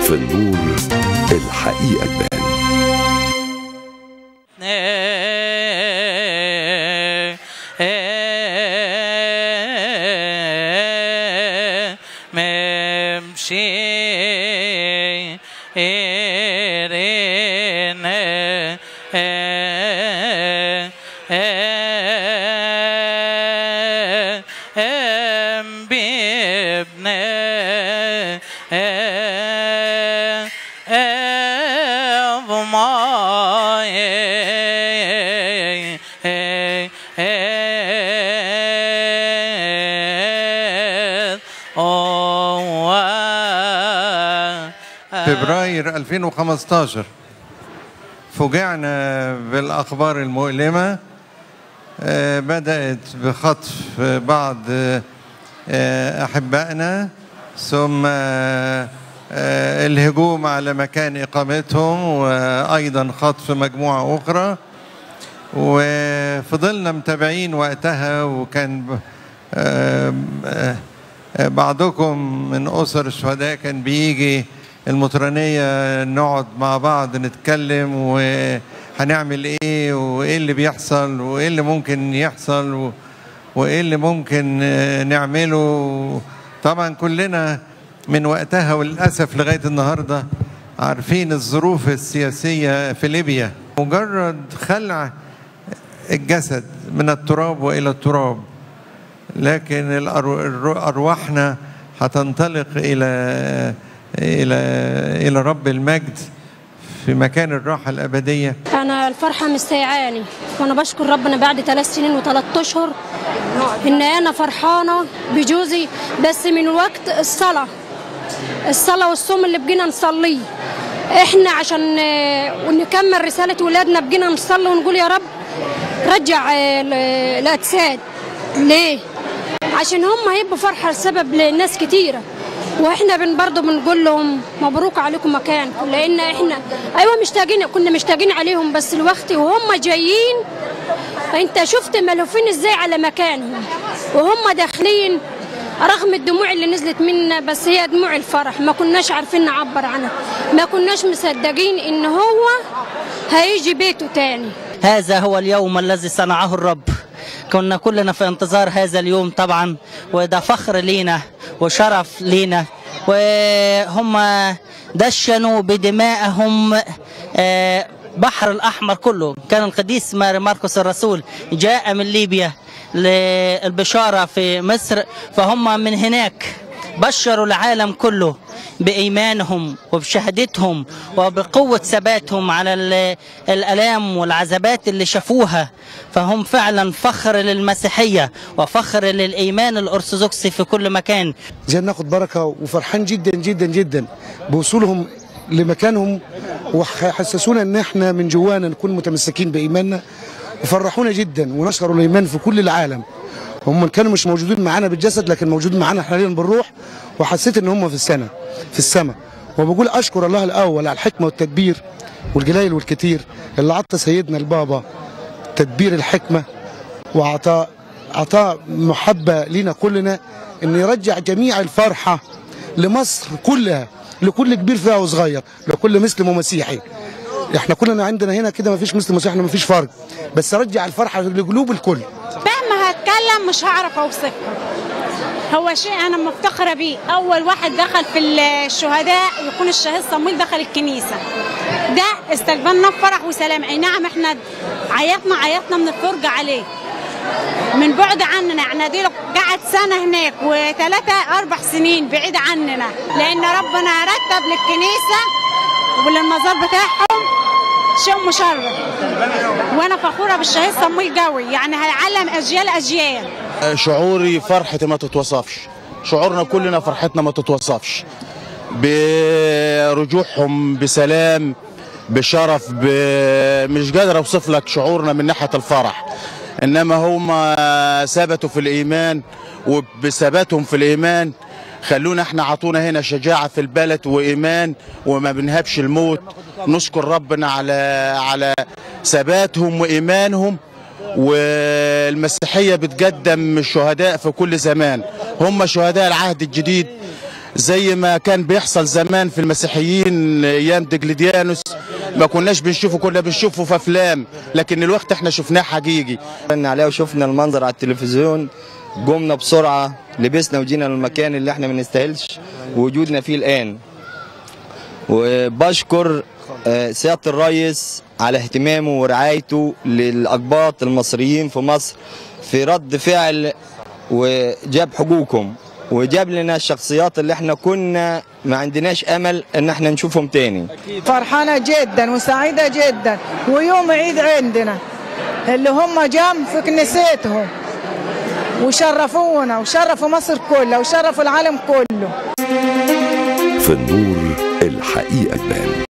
في النور الحقيقة تبان ممشي إيرين بابن فبراير 2015 فوجئنا بالأخبار المؤلمة آه، بدأت بخطف بعض آه، أحبائنا ثم آه، آه، الهجوم على مكان إقامتهم وأيضا خطف مجموعة أخرى وفضلنا متابعين وقتها وكان ب- آه، آه، بعضكم من أسر الشهداء كان بيجي المطرانية نقعد مع بعض نتكلم وهنعمل ايه وايه اللي بيحصل وايه اللي ممكن يحصل و- وايه اللي ممكن آه، نعمله طبعا كلنا من وقتها وللأسف لغاية النهاردة عارفين الظروف السياسية في ليبيا مجرد خلع الجسد من التراب والى التراب لكن الأرو- الرو- ارواحنا هتنطلق الى الى الى رب المجد في مكان الراحه الابديه انا الفرحه مستيعاني وانا بشكر ربنا بعد ثلاث سنين وثلاث اشهر ان انا فرحانه بجوزي بس من وقت الصلاه الصلاه والصوم اللي بقينا نصليه احنا عشان آه، نكمل رساله ولادنا بقينا نصلي ونقول يا رب رجع آه، ال- الاجساد ليه عشان هم هيبقوا فرحه لسبب لناس كتيره واحنا بن برضه بنقول لهم مبروك عليكم مكانكم لان احنا ايوه مشتاقين كنا مشتاقين عليهم بس الوقت وهم جايين انت شفت ملهوفين ازاي على مكانهم وهم داخلين رغم الدموع اللي نزلت منا بس هي دموع الفرح ما كناش عارفين نعبر عنها ما كناش مصدقين ان هو هيجي بيته تاني هذا هو اليوم الذي صنعه الرب كنا كلنا في انتظار هذا اليوم طبعا وده فخر لينا وشرف لينا وهم دشنوا بدمائهم آه، بحر الأحمر كله كان القديس ماري ماركوس الرسول جاء من ليبيا للبشارة في مصر فهم من هناك بشروا العالم كله بإيمانهم وبشهادتهم وبقوة ثباتهم على ال- الآلام والعذابات اللي شافوها فهم فعلا فخر للمسيحية وفخر للإيمان الأرثوذكسي في كل مكان زي ناخد بركه وفرحان جدا جدا جدا بوصولهم لمكانهم وحسسونا ان احنا من جوانا نكون متمسكين بايماننا وفرحونا جدا ونشروا الايمان في كل العالم هم كانوا مش موجودين معانا بالجسد لكن موجودين معانا حاليا بالروح وحسيت ان هم في السنه في السماء وبقول اشكر الله الاول على الحكمه والتدبير والجلايل والكتير اللي عطى سيدنا البابا تدبير الحكمه وعطاء عطاء محبة لنا كلنا ان يرجع جميع الفرحة لمصر كلها لكل كبير فيها وصغير لكل مسلم ومسيحي احنا كلنا عندنا هنا كده ما فيش مسلم ومسيحي احنا ما فيش فرق بس رجع الفرحة لقلوب الكل مهما هتكلم مش هعرف اوصفه هو شيء انا مفتخره بيه اول واحد دخل في الشهداء يكون الشهيد صمويل دخل الكنيسه ده استقبلنا بفرح وسلام اي نعم احنا عيطنا عيطنا من الفرجه عليه من بعد عننا احنا دي قعد سنه هناك وثلاثه اربع سنين بعيد عننا لان ربنا رتب للكنيسه وللمزار بتاعهم شيء مشرف وانا فخوره بالشهيد صمويل قوي يعني هيعلم اجيال اجيال شعوري فرحتي ما تتوصفش شعورنا كلنا فرحتنا ما تتوصفش برجوعهم بسلام بشرف ب... مش قادر اوصف لك شعورنا من ناحيه الفرح انما هم ثبتوا في الايمان وبثباتهم في الايمان خلونا احنا عطونا هنا شجاعه في البلد وايمان وما بنهبش الموت نشكر ربنا على على ثباتهم وايمانهم والمسيحيه بتقدم الشهداء في كل زمان هم شهداء العهد الجديد زي ما كان بيحصل زمان في المسيحيين ايام دقلديانوس ما كناش بنشوفه كنا بنشوفه في افلام لكن الوقت احنا شفناه حقيقي اتفرجنا عليه وشفنا المنظر على التلفزيون قمنا بسرعة لبسنا وجينا للمكان اللي احنا ما نستاهلش وجودنا فيه الآن وبشكر آه، سيادة الرئيس على اهتمامه ورعايته للأقباط المصريين في مصر في رد فعل وجاب حقوقهم وجاب لنا الشخصيات اللي احنا كنا ما عندناش امل ان احنا نشوفهم تاني فرحانة جدا وسعيدة جدا ويوم عيد عندنا اللي هم جام في كنيستهم وشرفونا وشرفوا مصر كلها وشرفوا العالم كله في النور الحقيقة تبان